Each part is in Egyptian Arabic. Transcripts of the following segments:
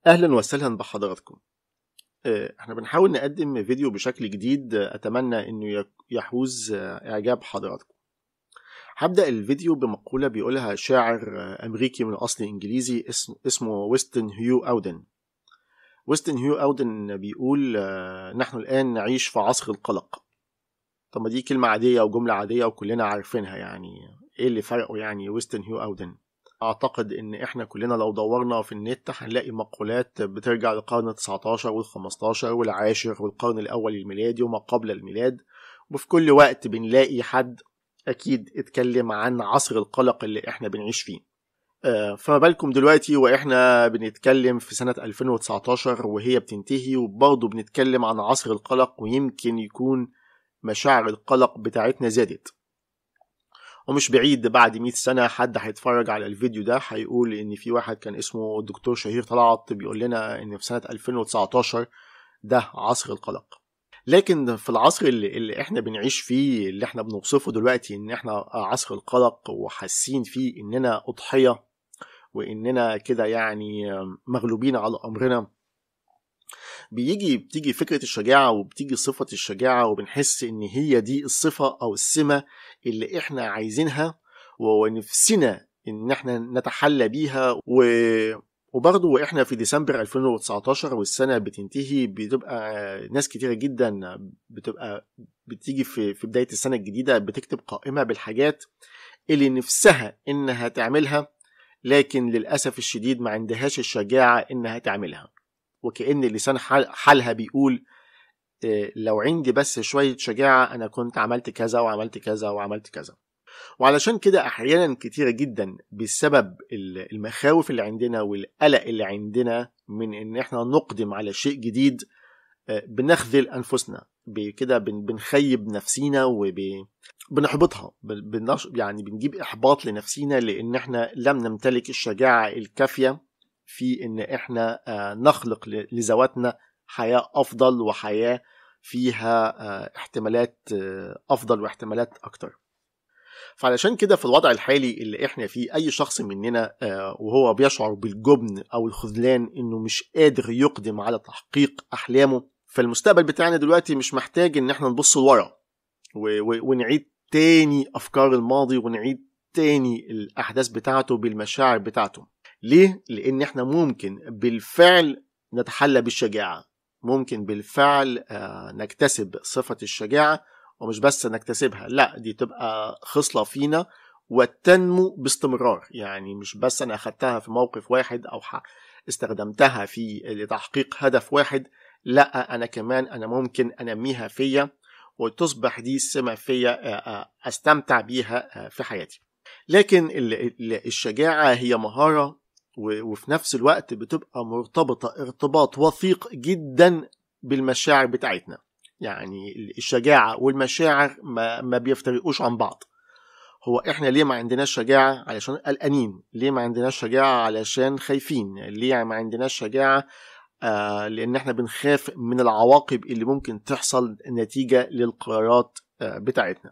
اهلا وسهلا بحضراتكم آه، احنا بنحاول نقدم فيديو بشكل جديد آه، اتمنى انه يك- يحوز آه، اعجاب حضراتكم هبدأ الفيديو بمقولة بيقولها شاعر آه، أمريكي من أصل إنجليزي اسم- اسمه ويستن هيو أودن ويستن هيو أودن بيقول آه، نحن الآن نعيش في عصر القلق طب ما دي كلمة عادية وجملة عادية وكلنا عارفينها يعني إيه اللي فرقه يعني ويستن هيو أودن أعتقد إن إحنا كلنا لو دورنا في النت هنلاقي مقولات بترجع للقرن التسعتاشر والخمستاشر والعاشر والقرن الأول الميلادي وما قبل الميلاد وفي كل وقت بنلاقي حد أكيد اتكلم عن عصر القلق اللي إحنا بنعيش فيه آه، فما بالكم دلوقتي وإحنا بنتكلم في سنة 2019 وهي بتنتهي وبرضه بنتكلم عن عصر القلق ويمكن يكون مشاعر القلق بتاعتنا زادت ومش بعيد بعد 100 سنة حد هيتفرج على الفيديو ده هيقول إن في واحد كان اسمه الدكتور شهير طلعت بيقول لنا إن في سنة 2019 ده عصر القلق لكن في العصر اللي, اللي احنا بنعيش فيه اللي احنا بنوصفه دلوقتي ان احنا عصر القلق وحاسين فيه اننا اضحية واننا كده يعني مغلوبين على امرنا بيجي بتيجي فكرة الشجاعة وبتيجي صفة الشجاعة وبنحس ان هي دي الصفة او السمة اللي احنا عايزينها ونفسنا ان احنا نتحلى بيها و وبرضه واحنا في ديسمبر 2019 والسنه بتنتهي بتبقى ناس كتيره جدا بتبقى بتيجي في في بدايه السنه الجديده بتكتب قائمه بالحاجات اللي نفسها انها تعملها لكن للاسف الشديد ما عندهاش الشجاعه انها تعملها وكأن لسان حال- حالها بيقول آه، لو عندي بس شويه شجاعه انا كنت عملت كذا وعملت كذا وعملت كذا وعلشان كده احيانا كتيره جدا بسبب ال- المخاوف اللي عندنا والقلق اللي عندنا من ان احنا نقدم على شيء جديد آه، بنخذل انفسنا بكده بن- بنخيب نفسينا وبنحبطها يعني بنجيب احباط لنفسينا لان احنا لم نمتلك الشجاعه الكافيه في ان احنا آه، نخلق ل- لذواتنا حياه افضل وحياه فيها آه، احتمالات آه، افضل واحتمالات اكتر فعلشان كده في الوضع الحالي اللي احنا فيه اي شخص مننا آه، وهو بيشعر بالجبن او الخذلان انه مش قادر يقدم على تحقيق احلامه فالمستقبل بتاعنا دلوقتي مش محتاج ان احنا نبص لورا و- و- ونعيد تاني افكار الماضي ونعيد تاني الاحداث بتاعته بالمشاعر بتاعته ليه لان احنا ممكن بالفعل نتحلى بالشجاعه ممكن بالفعل آه، نكتسب صفه الشجاعه ومش بس نكتسبها لا دي تبقى خصلة فينا وتنمو باستمرار يعني مش بس انا اخدتها في موقف واحد او ح- استخدمتها في لتحقيق هدف واحد لا انا كمان انا ممكن انميها فيا وتصبح دي سمة فيا آه، آه، استمتع بيها آه، في حياتي لكن ال- ال- الشجاعة هي مهارة و- وفي نفس الوقت بتبقى مرتبطة ارتباط وثيق جدا بالمشاعر بتاعتنا يعني الشجاعة والمشاعر ما, ما بيفترقوش عن بعض هو احنا ليه ما عندناش شجاعة علشان قلقانين ليه ما عندناش شجاعة علشان خايفين ليه ما عندناش شجاعة آه لان احنا بنخاف من العواقب اللي ممكن تحصل نتيجة للقرارات آه بتاعتنا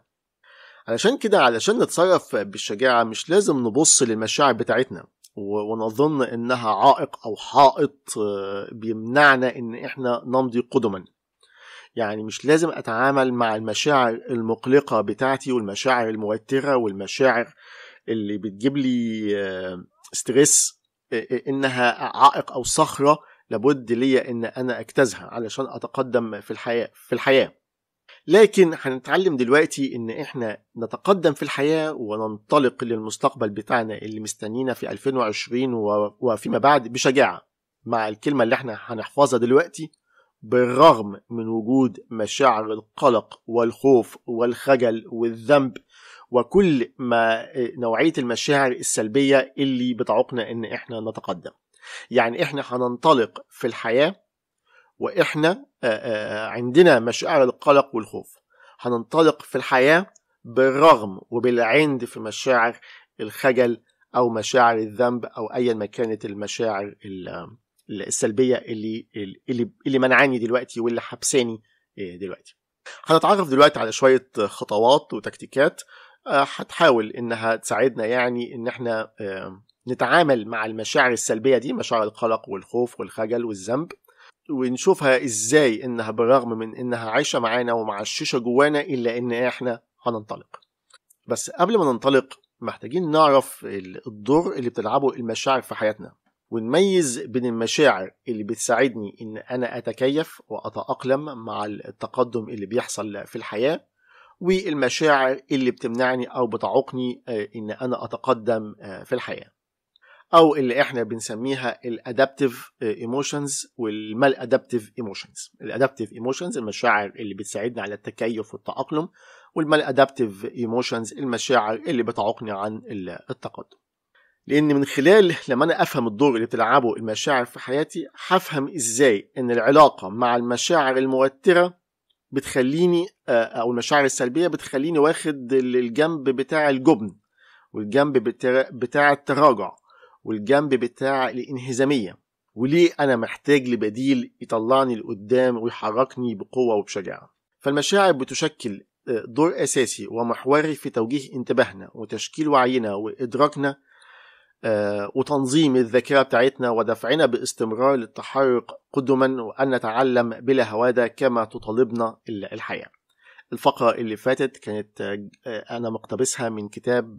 علشان كده علشان نتصرف بالشجاعة مش لازم نبص للمشاعر بتاعتنا و- ونظن انها عائق او حائط آه، بيمنعنا ان احنا نمضي قدما يعني مش لازم اتعامل مع المشاعر المقلقة بتاعتي والمشاعر الموترة والمشاعر اللي بتجيب لي آه، ستريس آه، آه، انها عائق او صخرة لابد ليا ان انا اجتازها علشان اتقدم في الحياة في الحياة لكن هنتعلم دلوقتي ان احنا نتقدم في الحياة وننطلق للمستقبل بتاعنا اللي مستنينا في 2020 و- وفيما بعد بشجاعة مع الكلمة اللي احنا هنحفظها دلوقتي بالرغم من وجود مشاعر القلق والخوف والخجل والذنب وكل ما نوعية المشاعر السلبية اللي بتعوقنا ان احنا نتقدم يعني احنا هننطلق في الحياة واحنا آه، آه، عندنا مشاعر القلق والخوف هننطلق في الحياة بالرغم وبالعند في مشاعر الخجل او مشاعر الذنب او ايا ما كانت المشاعر ال- السلبيه اللي اللي اللي منعاني دلوقتي واللي حبساني آه، دلوقتي هنتعرف دلوقتي على شويه خطوات وتكتيكات آه، هتحاول انها تساعدنا يعني ان احنا آه، نتعامل مع المشاعر السلبية دي مشاعر القلق والخوف والخجل والذنب ونشوفها ازاي انها بالرغم من انها عايشة معانا ومعششة جوانا الا ان احنا هننطلق بس قبل ما ننطلق محتاجين نعرف الدور اللي بتلعبه المشاعر في حياتنا ونميز بين المشاعر اللي بتساعدني ان انا اتكيف واتأقلم مع التقدم اللي بيحصل في الحياة والمشاعر اللي بتمنعني او بتعوقني ان انا اتقدم في الحياه او اللي احنا بنسميها الادابتيف ايموشنز والمال ادابتيف ايموشنز الادابتيف ايموشنز المشاعر اللي بتساعدنا على التكيف والتاقلم والمال ادابتيف ايموشنز المشاعر اللي بتعوقني عن التقدم لان من خلال لما انا افهم الدور اللي بتلعبه المشاعر في حياتي هفهم ازاي ان العلاقه مع المشاعر الموتره بتخليني او المشاعر السلبيه بتخليني واخد الجنب بتاع الجبن والجنب بتاع التراجع والجنب بتاع الانهزاميه وليه انا محتاج لبديل يطلعني لقدام ويحركني بقوه وبشجاعه فالمشاعر بتشكل دور اساسي ومحوري في توجيه انتباهنا وتشكيل وعينا وادراكنا وتنظيم الذاكرة بتاعتنا ودفعنا باستمرار للتحرك قدما وأن نتعلم بلا هوادة كما تطالبنا الحياة الفقرة اللي فاتت كانت أنا مقتبسها من كتاب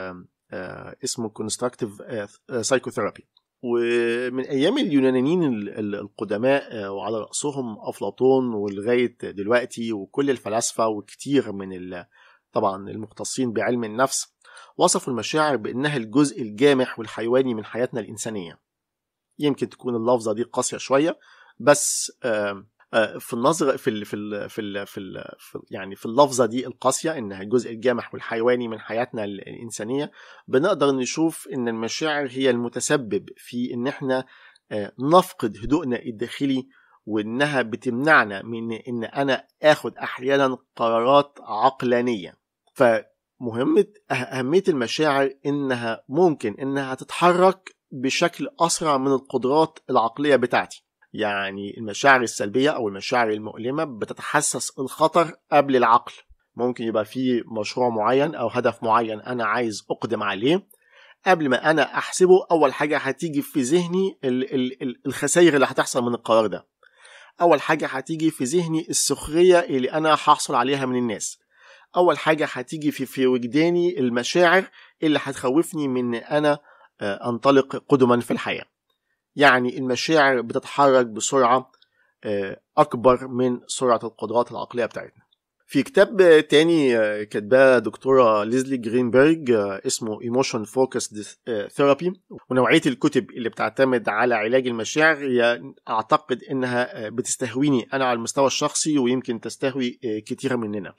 اسمه Constructive Psychotherapy ومن أيام اليونانيين القدماء وعلى رأسهم أفلاطون ولغاية دلوقتي وكل الفلاسفة وكتير من طبعا المختصين بعلم النفس وصفوا المشاعر بأنها الجزء الجامح والحيواني من حياتنا الإنسانية يمكن تكون اللفظة دي قاسية شوية بس في النظر في ال في ال في ال في, ال في يعني في اللفظة دي القاسية إنها الجزء الجامح والحيواني من حياتنا الإنسانية بنقدر نشوف إن المشاعر هي المتسبب في إن إحنا نفقد هدوءنا الداخلي وإنها بتمنعنا من إن أنا آخد أحيانا قرارات عقلانية ف مهمة أهمية المشاعر إنها ممكن إنها تتحرك بشكل أسرع من القدرات العقلية بتاعتي يعني المشاعر السلبية أو المشاعر المؤلمة بتتحسس الخطر قبل العقل ممكن يبقى في مشروع معين أو هدف معين أنا عايز أقدم عليه قبل ما أنا أحسبه أول حاجة هتيجي في ذهني الخسائر اللي هتحصل من القرار ده أول حاجة هتيجي في ذهني السخرية اللي أنا هحصل عليها من الناس اول حاجه هتيجي في في وجداني المشاعر اللي هتخوفني من ان انا انطلق قدما في الحياه يعني المشاعر بتتحرك بسرعه اكبر من سرعه القدرات العقليه بتاعتنا في كتاب تاني كاتباه دكتورة ليزلي جرينبرج اسمه Emotion Focused Therapy ونوعية الكتب اللي بتعتمد على علاج المشاعر هي أعتقد إنها بتستهويني أنا على المستوى الشخصي ويمكن تستهوي كتير مننا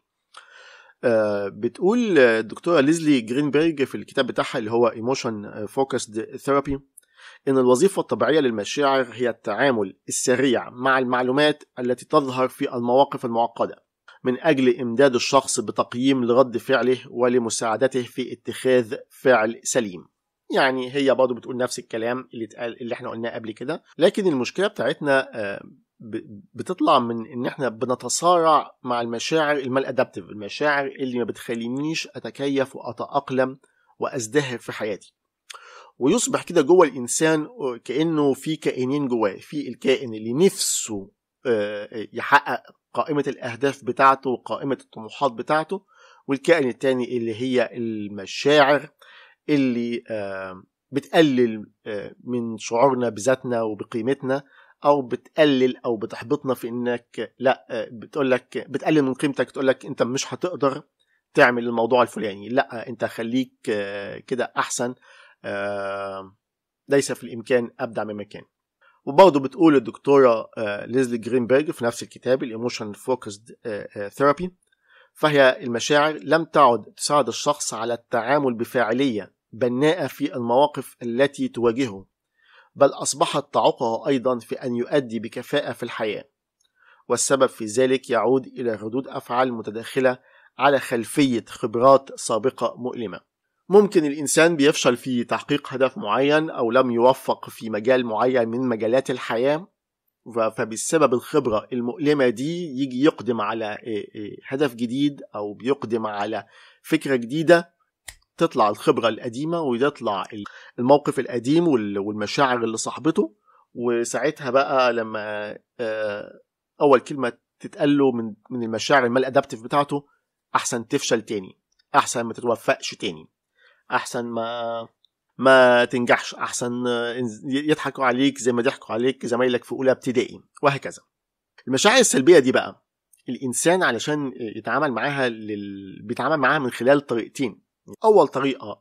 بتقول الدكتوره ليزلي جرينبرج في الكتاب بتاعها اللي هو ايموشن فوكسد ثيرابي ان الوظيفه الطبيعيه للمشاعر هي التعامل السريع مع المعلومات التي تظهر في المواقف المعقده من اجل امداد الشخص بتقييم لرد فعله ولمساعدته في اتخاذ فعل سليم يعني هي برضه بتقول نفس الكلام اللي اتقال اللي احنا قلناه قبل كده لكن المشكله بتاعتنا بتطلع من ان احنا بنتصارع مع المشاعر المال ادابتيف المشاعر اللي ما بتخلينيش اتكيف واتاقلم وازدهر في حياتي ويصبح كده جوه الانسان كانه في كائنين جواه في الكائن اللي نفسه يحقق قائمه الاهداف بتاعته وقائمه الطموحات بتاعته والكائن التاني اللي هي المشاعر اللي بتقلل من شعورنا بذاتنا وبقيمتنا او بتقلل او بتحبطنا في انك لا بتقول لك بتقلل من قيمتك تقول لك انت مش هتقدر تعمل الموضوع الفلاني لا انت خليك كده احسن ليس في الامكان ابدع مما كان وبرضه بتقول الدكتوره ليزلي جرينبرج في نفس الكتاب الايموشن فوكسد ثيرابي فهي المشاعر لم تعد تساعد الشخص على التعامل بفاعليه بناءه في المواقف التي تواجهه بل أصبحت تعوقه أيضا في أن يؤدي بكفاءة في الحياة والسبب في ذلك يعود إلى ردود أفعال متداخلة على خلفية خبرات سابقة مؤلمة ممكن الإنسان بيفشل في تحقيق هدف معين أو لم يوفق في مجال معين من مجالات الحياة فبسبب الخبرة المؤلمة دي يجي يقدم على هدف جديد أو بيقدم على فكرة جديدة تطلع الخبرة القديمة ويطلع الموقف القديم والمشاعر اللي صاحبته وساعتها بقى لما آه، أول كلمة تتقال له من من المشاعر المال ادابتيف بتاعته أحسن تفشل تاني أحسن ما تتوفقش تاني أحسن ما ما تنجحش أحسن يضحكوا عليك زي ما ضحكوا عليك زمايلك في أولى ابتدائي وهكذا المشاعر السلبية دي بقى الإنسان علشان يتعامل معاها لل... بيتعامل معاها من خلال طريقتين اول طريقه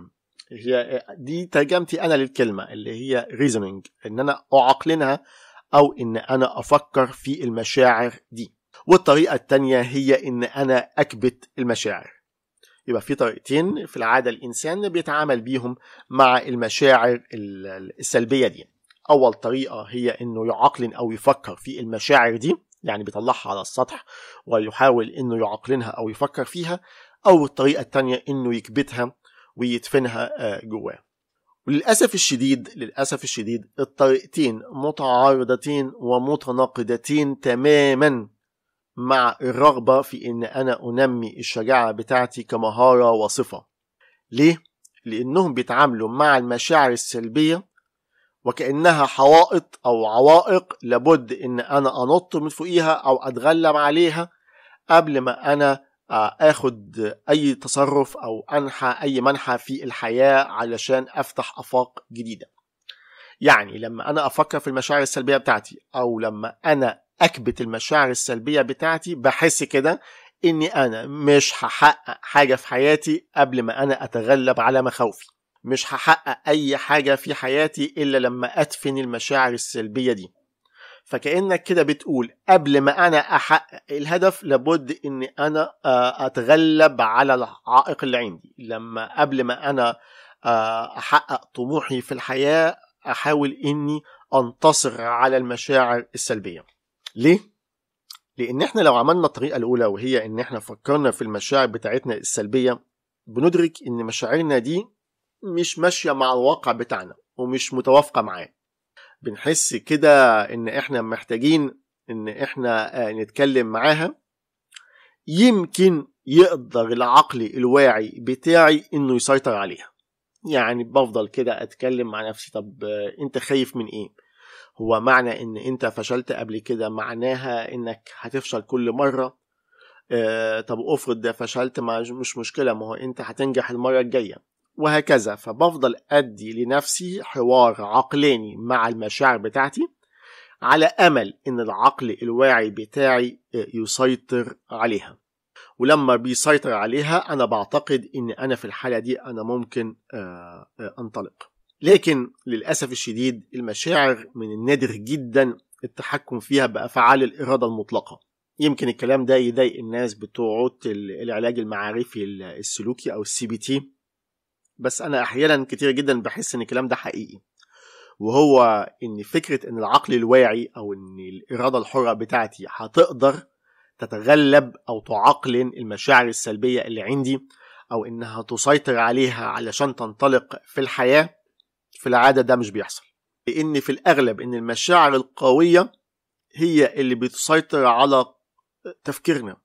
هي دي ترجمتي انا للكلمه اللي هي reasoning ان انا اعقلنها او ان انا افكر في المشاعر دي والطريقه الثانيه هي ان انا اكبت المشاعر يبقى في طريقتين في العاده الانسان بيتعامل بيهم مع المشاعر السلبيه دي اول طريقه هي انه يعقلن او يفكر في المشاعر دي يعني بيطلعها على السطح ويحاول انه يعقلنها او يفكر فيها أو الطريقة التانية إنه يكبتها ويدفنها آه، جواه وللأسف الشديد للأسف الشديد الطريقتين متعارضتين ومتناقضتين تماما مع الرغبة في إن أنا أنمي الشجاعة بتاعتي كمهارة وصفة ليه؟ لأنهم بيتعاملوا مع المشاعر السلبية وكأنها حوائط أو عوائق لابد إن أنا أنط من فوقيها أو أتغلب عليها قبل ما أنا آه، اخد اي تصرف او انحى اي منحى في الحياه علشان افتح افاق جديده يعني لما انا افكر في المشاعر السلبيه بتاعتي او لما انا اكبت المشاعر السلبيه بتاعتي بحس كده اني انا مش هحقق حاجه في حياتي قبل ما انا اتغلب على مخاوفي مش هحقق اي حاجه في حياتي الا لما ادفن المشاعر السلبيه دي فكأنك كده بتقول قبل ما أنا أحقق الهدف لابد إني أنا آه، أتغلب على العائق اللي عندي لما قبل ما أنا آه، أحقق طموحي في الحياة أحاول إني أنتصر على المشاعر السلبية ليه؟ لأن إحنا لو عملنا الطريقة الأولى وهي إن إحنا فكرنا في المشاعر بتاعتنا السلبية بندرك إن مشاعرنا دي مش ماشية مع الواقع بتاعنا ومش متوافقة معاه بنحس كده ان احنا محتاجين ان احنا آه، نتكلم معاها يمكن يقدر العقل الواعي بتاعي انه يسيطر عليها يعني بفضل كده اتكلم مع نفسي طب آه، انت خايف من ايه هو معنى ان انت فشلت قبل كده معناها انك هتفشل كل مرة آه طب افرض ده فشلت مش مشكلة ما هو انت هتنجح المرة الجاية وهكذا فبفضل أدي لنفسي حوار عقلاني مع المشاعر بتاعتي على أمل إن العقل الواعي بتاعي يسيطر عليها ولما بيسيطر عليها أنا بعتقد إن أنا في الحالة دي أنا ممكن آه، آه، أنطلق لكن للأسف الشديد المشاعر من النادر جدا التحكم فيها بأفعال الإرادة المطلقة يمكن الكلام ده يضايق الناس بتوع العلاج المعرفي السلوكي أو السي بي تي بس انا احيانا كتير جدا بحس ان الكلام ده حقيقي وهو ان فكره ان العقل الواعي او ان الاراده الحره بتاعتي هتقدر تتغلب او تعقلن المشاعر السلبيه اللي عندي او انها تسيطر عليها علشان تنطلق في الحياه في العاده ده مش بيحصل لان في الاغلب ان المشاعر القويه هي اللي بتسيطر على تفكيرنا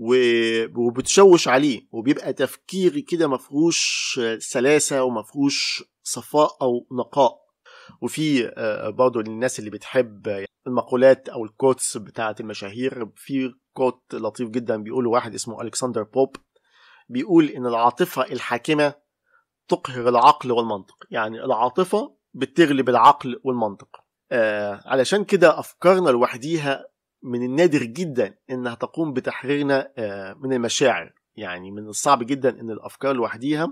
وبتشوش عليه وبيبقى تفكيري كده مفهوش سلاسة ومفهوش صفاء أو نقاء وفي آه، برضه للناس اللي بتحب المقولات أو الكوتس بتاعة المشاهير في كوت لطيف جدا بيقوله واحد اسمه ألكسندر بوب بيقول إن العاطفة الحاكمة تقهر العقل والمنطق يعني العاطفة بتغلب العقل والمنطق آه علشان كده أفكارنا لوحديها من النادر جدا انها تقوم بتحريرنا آه، من المشاعر يعني من الصعب جدا ان الافكار لوحديها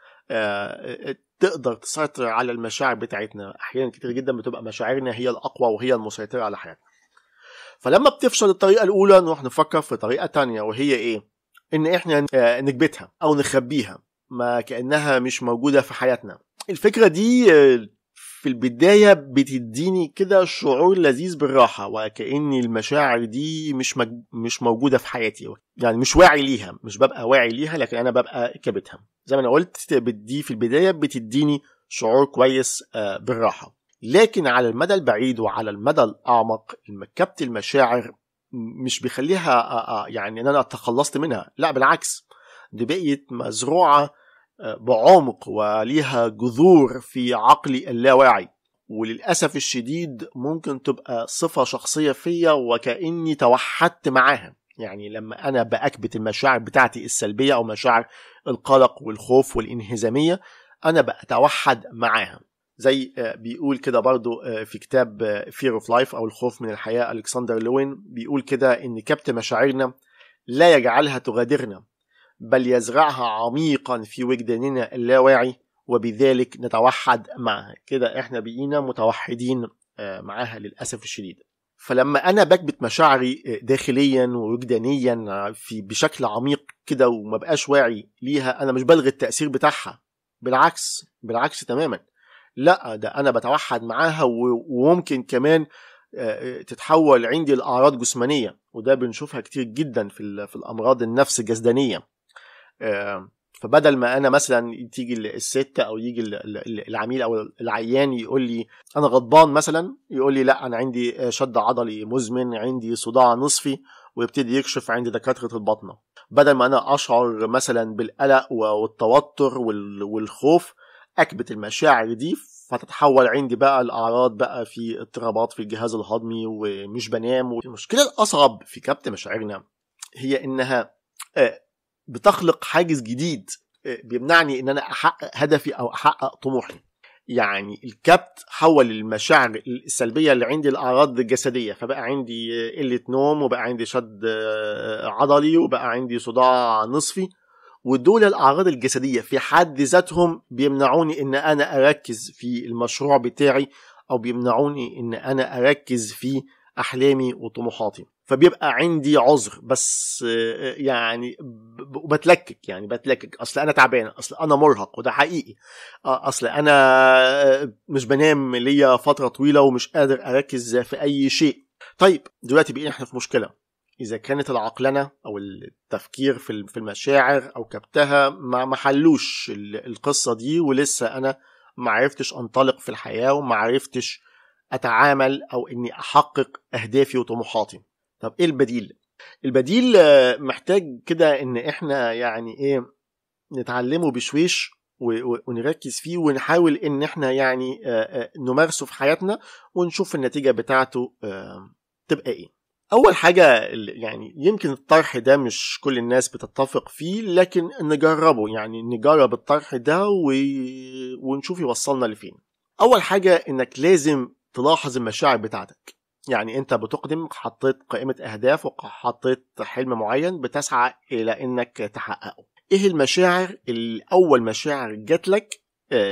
آه، تقدر تسيطر على المشاعر بتاعتنا احيانا كتير جدا بتبقى مشاعرنا هي الاقوى وهي المسيطره على حياتنا فلما بتفشل الطريقه الاولى نروح نفكر في طريقه تانية وهي ايه ان احنا آه، نكبتها او نخبيها ما كانها مش موجوده في حياتنا الفكره دي في البداية بتديني كده شعور لذيذ بالراحة وكأن المشاعر دي مش مج... مش موجودة في حياتي يعني مش واعي ليها مش ببقى واعي ليها لكن أنا ببقى كابتها زي ما أنا قلت دي في البداية بتديني شعور كويس آه، بالراحة لكن على المدى البعيد وعلى المدى الأعمق كبة المشاعر مش بيخليها آه، آه، يعني ان انا تخلصت منها لا بالعكس دي بقيت مزروعه بعمق وليها جذور في عقلي اللاواعي وللأسف الشديد ممكن تبقى صفة شخصية فيا وكأني توحدت معاها يعني لما أنا بأكبت المشاعر بتاعتي السلبية أو مشاعر القلق والخوف والانهزامية أنا بأتوحد معاها زي بيقول كده برضو في كتاب Fear of Life أو الخوف من الحياة ألكسندر لوين بيقول كده إن كبت مشاعرنا لا يجعلها تغادرنا بل يزرعها عميقا في وجداننا اللاواعي وبذلك نتوحد معها كده احنا بقينا متوحدين معاها للأسف الشديد فلما انا بكبت مشاعري داخليا ووجدانيا في بشكل عميق كده وما بقاش واعي ليها انا مش بلغي التاثير بتاعها بالعكس بالعكس تماما لا ده انا بتوحد معاها وممكن كمان تتحول عندي لاعراض جسمانيه وده بنشوفها كتير جدا في في الامراض النفس الجسدانيه فبدل ما انا مثلا تيجي الست او يجي العميل او العيان يقول لي انا غضبان مثلا يقول لي لا انا عندي شد عضلي مزمن عندي صداع نصفي ويبتدي يكشف عند دكاتره الباطنه بدل ما انا اشعر مثلا بالقلق والتوتر والخوف اكبت المشاعر دي فتتحول عندي بقى الاعراض بقى في اضطرابات في الجهاز الهضمي ومش بنام والمشكله الاصعب في كبت مشاعرنا هي انها بتخلق حاجز جديد بيمنعني ان انا احقق هدفي او احقق طموحي يعني الكبت حول المشاعر السلبيه اللي عندي الاعراض الجسديه فبقى عندي قله نوم وبقى عندي شد عضلي وبقى عندي صداع نصفي ودول الاعراض الجسديه في حد ذاتهم بيمنعوني ان انا اركز في المشروع بتاعي او بيمنعوني ان انا اركز في احلامي وطموحاتي فبيبقى عندي عذر بس يعني بتلكك يعني بتلكك اصل انا تعبان اصل انا مرهق وده حقيقي اصل انا مش بنام ليا فتره طويله ومش قادر اركز في اي شيء طيب دلوقتي بقينا احنا في مشكله اذا كانت العقلنه او التفكير في المشاعر او كبتها ما محلوش القصه دي ولسه انا ما عرفتش انطلق في الحياه وما عرفتش اتعامل او اني احقق اهدافي وطموحاتي طب ايه البديل البديل محتاج كده ان احنا يعني ايه نتعلمه بشويش ونركز فيه ونحاول ان احنا يعني نمارسه في حياتنا ونشوف النتيجة بتاعته تبقى ايه اول حاجة يعني يمكن الطرح ده مش كل الناس بتتفق فيه لكن نجربه يعني نجرب الطرح ده و... ونشوف يوصلنا لفين اول حاجة انك لازم تلاحظ المشاعر بتاعتك يعني انت بتقدم حطيت قائمة اهداف وحطيت حلم معين بتسعى الى انك تحققه ايه المشاعر الاول مشاعر جات لك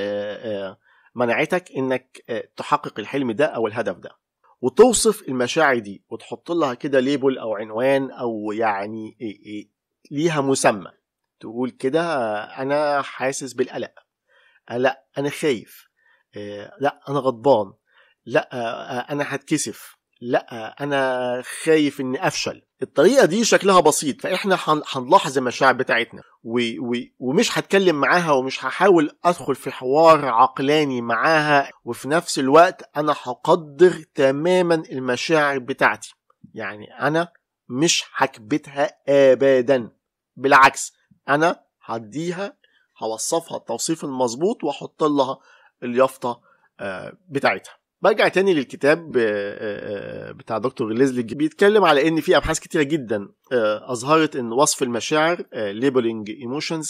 منعتك انك تحقق الحلم ده او الهدف ده وتوصف المشاعر دي وتحط لها كده ليبل او عنوان او يعني ليها مسمى تقول كده انا حاسس بالقلق لا انا خايف لا انا غضبان لا انا هتكسف لا انا خايف اني افشل الطريقه دي شكلها بسيط فاحنا هنلاحظ المشاعر بتاعتنا و... و... ومش هتكلم معاها ومش هحاول ادخل في حوار عقلاني معاها وفي نفس الوقت انا هقدر تماما المشاعر بتاعتي يعني انا مش هكبتها ابدا بالعكس انا هديها هوصفها التوصيف المظبوط واحط لها اليافطه بتاعتها برجع تاني للكتاب بتاع دكتور ليزلي بيتكلم على ان في ابحاث كتيره جدا اظهرت ان وصف المشاعر ليبلنج ايموشنز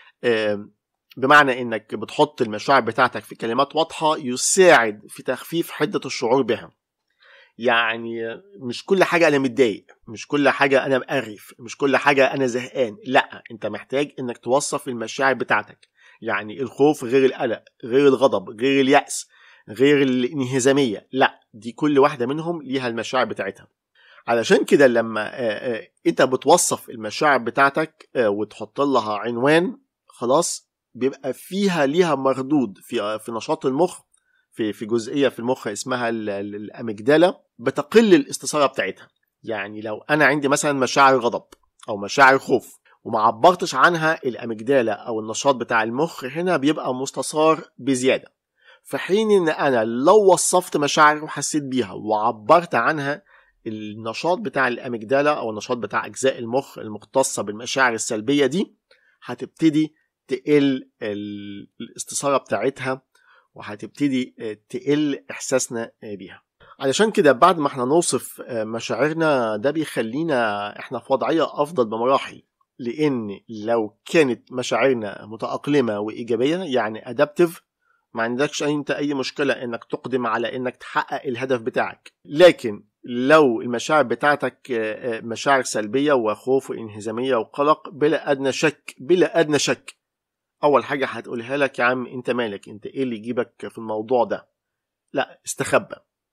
بمعنى انك بتحط المشاعر بتاعتك في كلمات واضحه يساعد في تخفيف حده الشعور بها يعني مش كل حاجه انا متضايق مش كل حاجه انا مقرف مش كل حاجه انا زهقان لا انت محتاج انك توصف المشاعر بتاعتك يعني الخوف غير القلق غير الغضب غير اليأس غير الانهزامية لا دي كل واحدة منهم ليها المشاعر بتاعتها علشان كده لما انت بتوصف المشاعر بتاعتك وتحط لها عنوان خلاص بيبقى فيها ليها مردود في في نشاط المخ في في جزئيه في المخ اسمها الاميجدالا بتقل الاستثاره بتاعتها يعني لو انا عندي مثلا مشاعر غضب او مشاعر خوف وما عبرتش عنها الاميجدالا او النشاط بتاع المخ هنا بيبقى مستثار بزياده في حين ان انا لو وصفت مشاعري وحسيت بيها وعبرت عنها النشاط بتاع الاميجدالا او النشاط بتاع اجزاء المخ المختصه بالمشاعر السلبيه دي هتبتدي تقل الاستثارة بتاعتها وهتبتدي تقل إحساسنا بيها علشان كده بعد ما احنا نوصف مشاعرنا ده بيخلينا احنا في وضعية أفضل بمراحل لأن لو كانت مشاعرنا متأقلمة وإيجابية يعني أدابتيف ما عندكش انت اي مشكله انك تقدم على انك تحقق الهدف بتاعك لكن لو المشاعر بتاعتك مشاعر سلبيه وخوف وانهزاميه وقلق بلا ادنى شك بلا ادنى شك اول حاجه هتقولها لك يا عم انت مالك انت ايه اللي يجيبك في الموضوع ده لا استخبى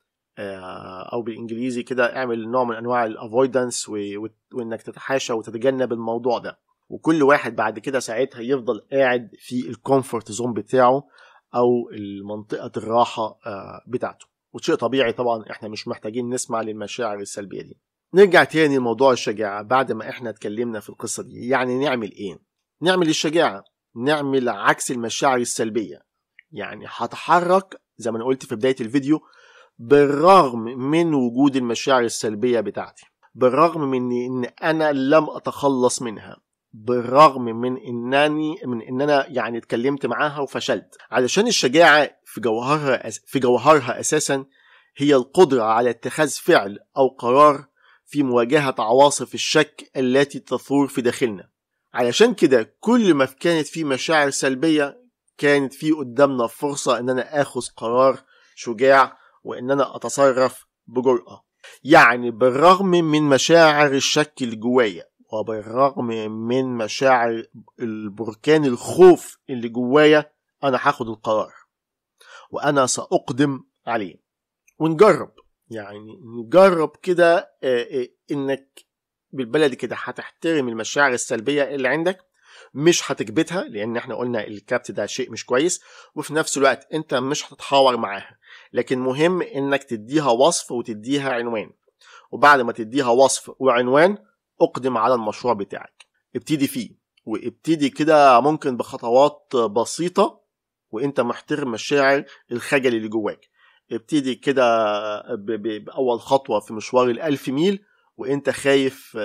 او بالانجليزي كده اعمل نوع من انواع الافويدنس وانك تتحاشى وتتجنب الموضوع ده وكل واحد بعد كده ساعتها يفضل قاعد في الكومفورت زون بتاعه او المنطقه الراحه بتاعته وشيء طبيعي طبعا احنا مش محتاجين نسمع للمشاعر السلبيه دي نرجع تاني لموضوع الشجاعه بعد ما احنا اتكلمنا في القصه دي يعني نعمل ايه نعمل الشجاعه نعمل عكس المشاعر السلبيه يعني هتحرك زي ما انا قلت في بدايه الفيديو بالرغم من وجود المشاعر السلبيه بتاعتي بالرغم من ان انا لم اتخلص منها بالرغم من انني من ان انا يعني اتكلمت معاها وفشلت علشان الشجاعه في جوهرها في جوهرها اساسا هي القدره على اتخاذ فعل او قرار في مواجهه عواصف الشك التي تثور في داخلنا علشان كده كل ما كانت في مشاعر سلبيه كانت في قدامنا فرصه ان انا اخذ قرار شجاع وان انا اتصرف بجرأه يعني بالرغم من مشاعر الشك اللي جوايا وبالرغم من مشاعر البركان الخوف اللي جوايا انا هاخد القرار وانا ساقدم عليه ونجرب يعني نجرب كده انك بالبلدي كده هتحترم المشاعر السلبيه اللي عندك مش هتكبتها لان احنا قلنا الكبت ده شيء مش كويس وفي نفس الوقت انت مش هتتحاور معاها لكن مهم انك تديها وصف وتديها عنوان وبعد ما تديها وصف وعنوان اقدم على المشروع بتاعك ابتدي فيه وابتدي كده ممكن بخطوات بسيطة وانت محترم مشاعر الخجل اللي جواك ابتدي كده بأول خطوة في مشوار الألف ميل وانت خايف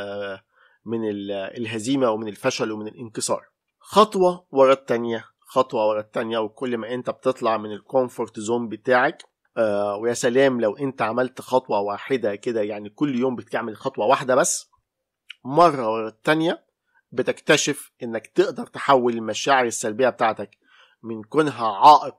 من الهزيمة ومن الفشل ومن الانكسار خطوة ورا التانية خطوة ورا التانية وكل ما انت بتطلع من الكومفورت زون بتاعك آه ويا سلام لو انت عملت خطوة واحدة كده يعني كل يوم بتعمل خطوة واحدة بس مرة ورا التانية بتكتشف انك تقدر تحول المشاعر السلبية بتاعتك من كونها عائق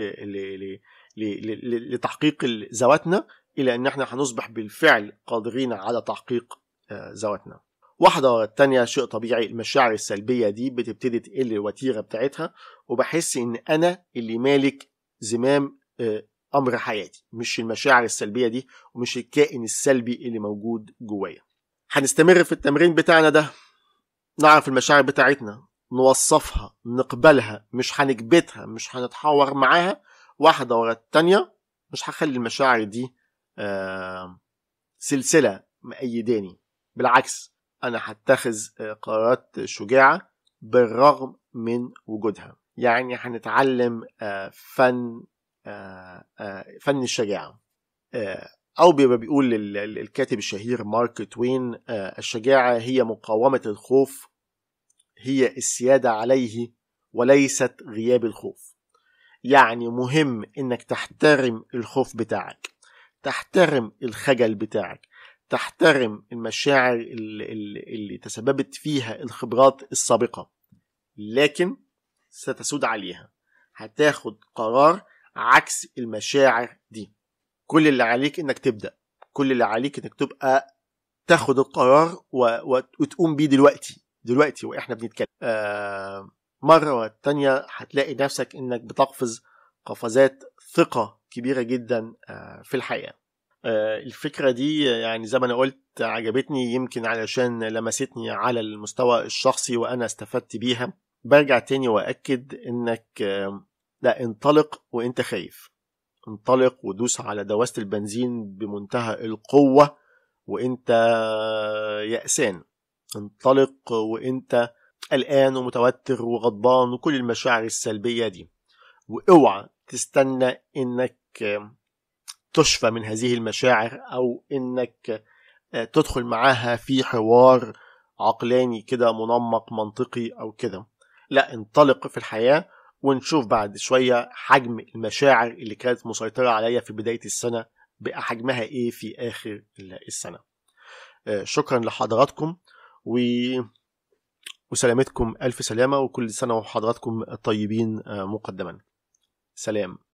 لتحقيق ذواتنا الى ان احنا هنصبح بالفعل قادرين على تحقيق ذواتنا واحدة ورا التانية شيء طبيعي المشاعر السلبية دي بتبتدي تقل الوتيرة بتاعتها وبحس ان انا اللي مالك زمام امر حياتي مش المشاعر السلبية دي ومش الكائن السلبي اللي موجود جوايا هنستمر في التمرين بتاعنا ده نعرف المشاعر بتاعتنا نوصفها نقبلها مش هنكبتها مش هنتحاور معاها واحدة ورا التانية مش هخلي المشاعر دي آه سلسلة مأيداني بالعكس أنا هتخذ قرارات شجاعة بالرغم من وجودها يعني هنتعلم آه فن آه فن الشجاعة أو بيبقى بيقول الكاتب الشهير مارك توين الشجاعة هي مقاومة الخوف هي السيادة عليه وليست غياب الخوف يعني مهم انك تحترم الخوف بتاعك تحترم الخجل بتاعك تحترم المشاعر اللي, اللي تسببت فيها الخبرات السابقة لكن ستسود عليها هتاخد قرار عكس المشاعر دي كل اللي عليك انك تبدأ كل اللي عليك انك تبقى تاخد القرار و... وتقوم بيه دلوقتي دلوقتي واحنا بنتكلم آه مرة والتانية هتلاقي نفسك انك بتقفز قفزات ثقة كبيرة جدا آه في الحياة آه الفكرة دي يعني زي ما انا قلت عجبتني يمكن علشان لمستني على المستوى الشخصي وانا استفدت بيها برجع تاني واكد انك آه لا انطلق وانت خايف انطلق ودوس على دواسة البنزين بمنتهى القوة وانت يأسان انطلق وانت قلقان ومتوتر وغضبان وكل المشاعر السلبية دي واوعى تستنى انك تشفى من هذه المشاعر او انك تدخل معاها في حوار عقلاني كده منمق منطقي او كده لا انطلق في الحياة ونشوف بعد شوية حجم المشاعر اللي كانت مسيطرة عليا في بداية السنة بقى حجمها ايه في آخر السنة آه، شكرا لحضراتكم و وسلامتكم ألف سلامة وكل سنة وحضراتكم طيبين آه، مقدما سلام